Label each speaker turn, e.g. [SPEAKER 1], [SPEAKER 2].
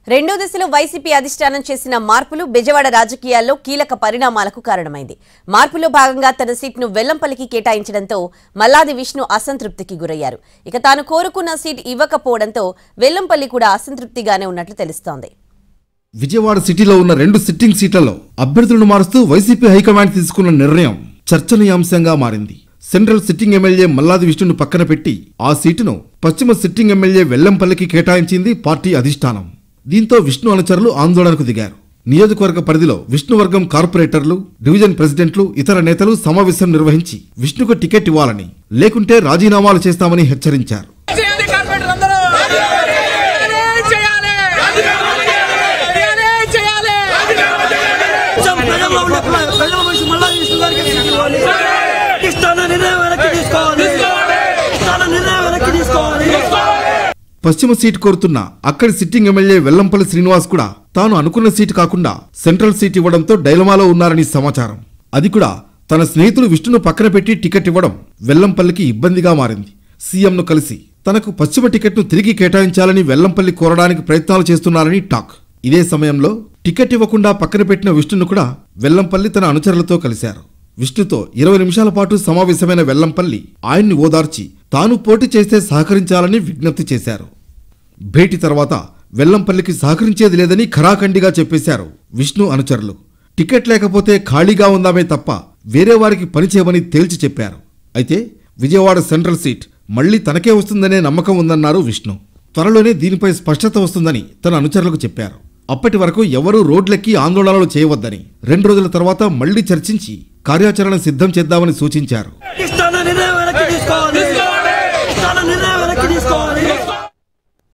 [SPEAKER 1] రెండో దశలో వైసీపీ అధిష్టానం చేసిన మార్పులు బెజవాడ రాజకీయాల్లో కీలక పరిణామాలకు కారణమైంది మార్పులో భాగంగా తన సీట్ను వెల్లంపల్లికి కేటాయించడంతో మల్లాది విష్ణు అసంతృప్తికి గురయ్యారు ఇక తాను కోరుకున్న సీట్ ఇవ్వకపోవడంతో వెల్లంపల్లి కూడా అసంతృప్తిగానే ఉన్నట్లు తెలుస్తోంది
[SPEAKER 2] విజయవాడ సిటీలో ఉన్న రెండు సిట్టింగ్ సీట్లలో అభ్యర్థులను మారుస్తూ వైసీపీ హైకమాండ్ తీసుకున్న నిర్ణయం చర్చనీయాంశంగా మారింది సెంట్రల్ సిట్టింగ్ ఎమ్మెల్యే మల్లాది విష్ణును పక్కన పెట్టి ఆ సీటును పశ్చిమ సిట్టింగ్ ఎమ్మెల్యే వెల్లంపల్లికి కేటాయించింది పార్టీ అధిష్టానం దీంతో విష్ణు అనుచరులు ఆందోళనకు దిగారు నియోజకవర్గ పరిధిలో విష్ణువర్గం కార్పొరేటర్లు డివిజన్ ప్రెసిడెంట్లు ఇతర నేతలు సమావేశం నిర్వహించి విష్ణుకు టికెట్ ఇవ్వాలని లేకుంటే రాజీనామాలు చేస్తామని హెచ్చరించారు
[SPEAKER 3] చేయాలి కార్పొరేటర్ అందరూ చేయాలి చేయాలి చేయాలి
[SPEAKER 4] కొంచెం ప్రజల్లో ఉండే ప్ర- ప్రజల మనిషి మళ్ళా విష్ణు గారికి తీసుకోవాలి ఇష్టాన నిర్ణయం వెనక్కి తీసుకోవాలి ఇష్టాన నిర్ణయం వెనక్కి తీసుకోవాలి
[SPEAKER 2] పశ్చిమ సీటు కోరుతున్న అక్కడి సిట్టింగ్ ఎమ్మెల్యే వెల్లంపల్లి శ్రీనివాస్ కూడా తాను అనుకున్న సీటు కాకుండా సెంట్రల్ సీట్ ఇవ్వడంతో డైలమాలో ఉన్నారని సమాచారం అది కూడా తన స్నేహితుడు విష్ణును పక్కన పెట్టి టికెట్ ఇవ్వడం వెల్లంపల్లికి ఇబ్బందిగా మారింది సీఎంను కలిసి తనకు పశ్చిమ టికెట్ను తిరిగి కేటాయించాలని వెల్లంపల్లి కోరడానికి ప్రయత్నాలు చేస్తున్నారని టాక్ ఇదే సమయంలో టికెట్ ఇవ్వకుండా పక్కన పెట్టిన విష్ణును కూడా వెల్లంపల్లి తన అనుచరులతో కలిశారు విష్ణుతో ఇరవై నిమిషాల పాటు సమావేశమైన వెల్లంపల్లి ఆయన్ని ఓదార్చి తాను పోటీ చేస్తే సహకరించాలని విజ్ఞప్తి చేశారు భేటీ తర్వాత వెల్లంపల్లికి సహకరించేది లేదని ఖరాఖండిగా చెప్పేశారు విష్ణు అనుచరులు టికెట్ లేకపోతే ఖాళీగా ఉందామే తప్ప వేరే వారికి పని చేయమని తేల్చి చెప్పారు అయితే విజయవాడ సెంట్రల్ సీట్ మళ్లీ తనకే వస్తుందనే నమ్మకం ఉందన్నారు విష్ణు త్వరలోనే దీనిపై స్పష్టత వస్తుందని తన అనుచరులకు చెప్పారు అప్పటి వరకు ఎవరూ రోడ్లెక్కి ఆందోళనలు చేయవద్దని రెండు రోజుల తర్వాత మళ్లీ చర్చించి కార్యాచరణ సిద్ధం చేద్దామని సూచించారు
[SPEAKER 4] ఇష్టాన నిర్ణయం వెనక్కి తీసుకోవాలి ఇష్టాన నిర్ణయం వెనక్కి తీసుకోవాలి